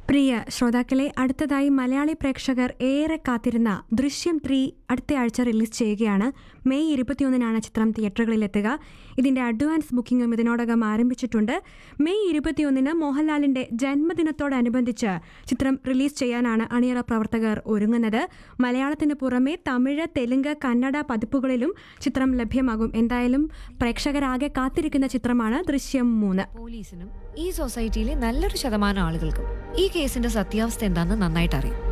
പ്രിയ ശ്രോതാക്കളെ അടുത്തതായി മലയാളി പ്രേക്ഷകർ ഏറെ കാത്തിരുന്ന ദൃശ്യം ത്രീ അടുത്ത ആഴ്ച റിലീസ് ചെയ്യുകയാണ് മെയ് ഇരുപത്തിയൊന്നിനാണ് ചിത്രം തിയേറ്ററുകളിലെത്തുക ഇതിന്റെ അഡ്വാൻസ് ബുക്കിംഗും ഇതിനോടകം ആരംഭിച്ചിട്ടുണ്ട് മെയ് ഇരുപത്തിയൊന്നിന് മോഹൻലാലിന്റെ ജന്മദിനത്തോടനുബന്ധിച്ച് ചിത്രം റിലീസ് ചെയ്യാനാണ് അണിയറ പ്രവർത്തകർ ഒരുങ്ങുന്നത് മലയാളത്തിന് പുറമെ തമിഴ് തെലുങ്ക് കന്നഡ പതിപ്പുകളിലും ചിത്രം ലഭ്യമാകും എന്തായാലും പ്രേക്ഷകരാകെ കാത്തിരിക്കുന്ന ചിത്രമാണ് ദൃശ്യം മൂന്ന് പോലീസിനും ഈ സൊസൈറ്റിയിലെ നല്ലൊരു ശതമാനം ആളുകൾക്കും ഈ കേസിന്റെ സത്യാവസ്ഥ എന്താണെന്ന് നന്നായിട്ട് അറിയാം